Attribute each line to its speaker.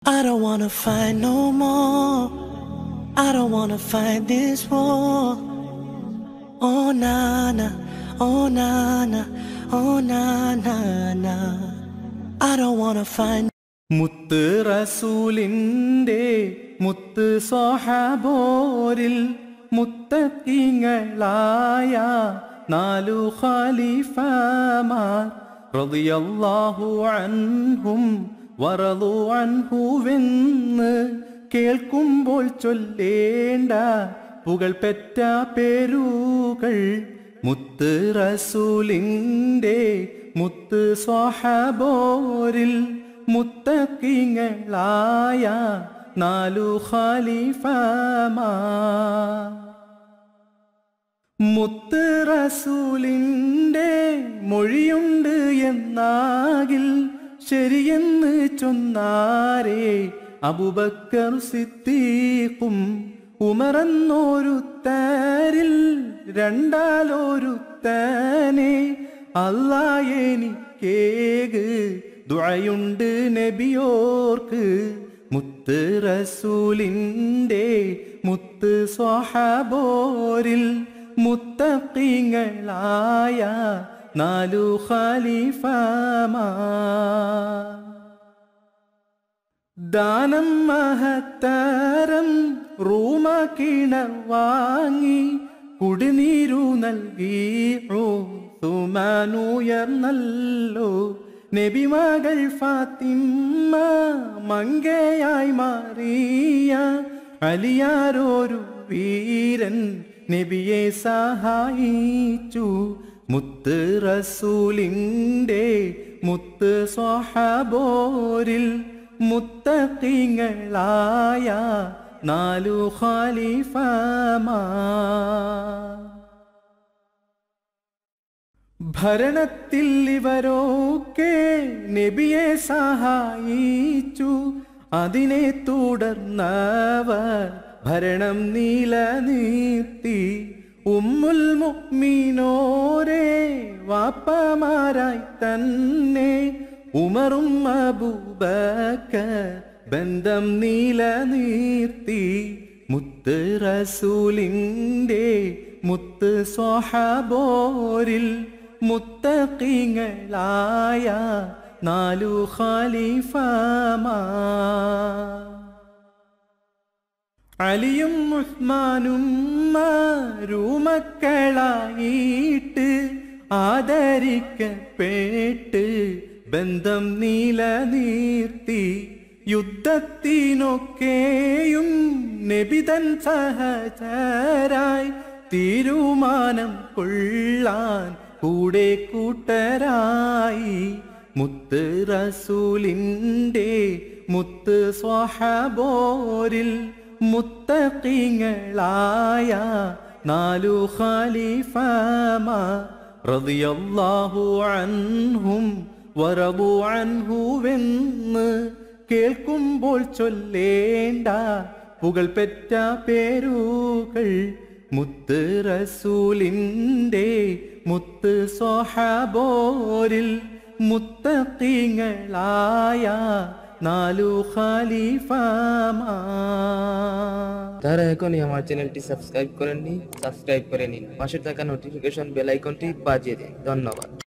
Speaker 1: I don't wanna fight no more. I don't wanna fight this war. Oh na na, oh na na, oh na na na. I don't wanna fight.
Speaker 2: മുത്ത് റസൂലിൻ്റെ മുത്ത് സ്വഹാബോരിൽ മുത്തക്കിങ്ങളായ നാലു ഖലീഫമാർ റളിയല്ലാഹു അൻഹും വറളു അൻഹുവെന്ന് കേൾക്കുമ്പോൾ ചൊല്ലേണ്ട പുകൾ പെറ്റ പേരുകൾ മുത്ത് റസൂലിൻ്റെ മുത്ത് സ്വഹാബോരിൽ മുത്തക്കിങ്ങളായ നാലു ഖലീഫമാ മുത്ത് റസൂലിൻ്റെ മൊഴിയുണ്ട് എന്നാകിൽ ശരിയെന്ന് ചൊന്നാരേ അബുബക്കർ സിദ്ദീഖും ഉമറന്നോരുത്തരിൽ രണ്ടാലൊരുത്തനെ അല്ലാ എനിക്കേക് ദുഴയുണ്ട് നബിയോർക്ക് മുത്ത് റസൂലിൻ്റെ മുത്ത് സ്വഹാബോരിൽ മുത്തക്കിങ്ങളായ നാലു ഖലീഫമാ ദാനം മഹത്തരം റൂമ കിണർ വാങ്ങി കുടിനീരു നൽകി തുമാനുയർന്നല്ലോ നബിമകൾ ഫാത്തിമ്മ മങ്കയായി മാറിയ അലിയാരോരു വീരൻ നബിയെ സഹായിച്ചു മുത്ത് റസൂലിൻ്റെ മുത്ത് സ്വഹാബോരിൽ മുത്തക്കിങ്ങളായ നാലു ഖലീഫമാ ഭരണത്തിൽ ഇവരൊക്കെ നബിയെ സഹായിച്ചു അതിനെ തുടർന്നവർ ഭരണം നിലനിർത്തി ഉമ്മുൽ മുഅ്മിനോരെ വാപ്പമാരായി തന്നെ ഉമറും അബൂബക്കർ ബന്ധം നിലനിർത്തി മുത്ത് റസൂലിൻ്റെ മുത്ത് സ്വഹാബോരിൽ മുത്തക്കിങ്ങളായ നാലു ഖലീഫമാ അലിയും ഉസ്മാനും മാരൂമക്കളായിട്ട് ആദരിക്കപ്പെട്ട് ബന്ധം നിലനിർത്തി യുദ്ധത്തിനൊക്കെയും നബിതൻ സഹചരായി തീരുമാനം കൊള്ളാൻ കൂടെ കൂട്ടരായി മുത്ത് റസൂലിൻ്റെ മുത്ത് സ്വഹാബോരിൽ മുത്തക്കിങ്ങളായ നാലു ഖലീഫമാ റളിയല്ലാഹു അൻഹും വറബു അൻഹുവെന്ന് കേൾക്കുമ്പോൾ ചൊല്ലേണ്ട പുകൾ പെറ്റ പേരുകൾ മുത്ത് റസൂലിൻ്റെ മുത്ത് സ്വഹാബോരിൽ മുത്തക്കിങ്ങളായ নালু খালিফামা
Speaker 3: তারা এখনই আমার চ্যানেলটি সাবস্ক্রাইব করেননি সাবস্ক্রাইব করে নিন পাশে থাকা নোটিফিকেশন বেল আইকনটি বাজিয়ে দিন ধন্যবাদ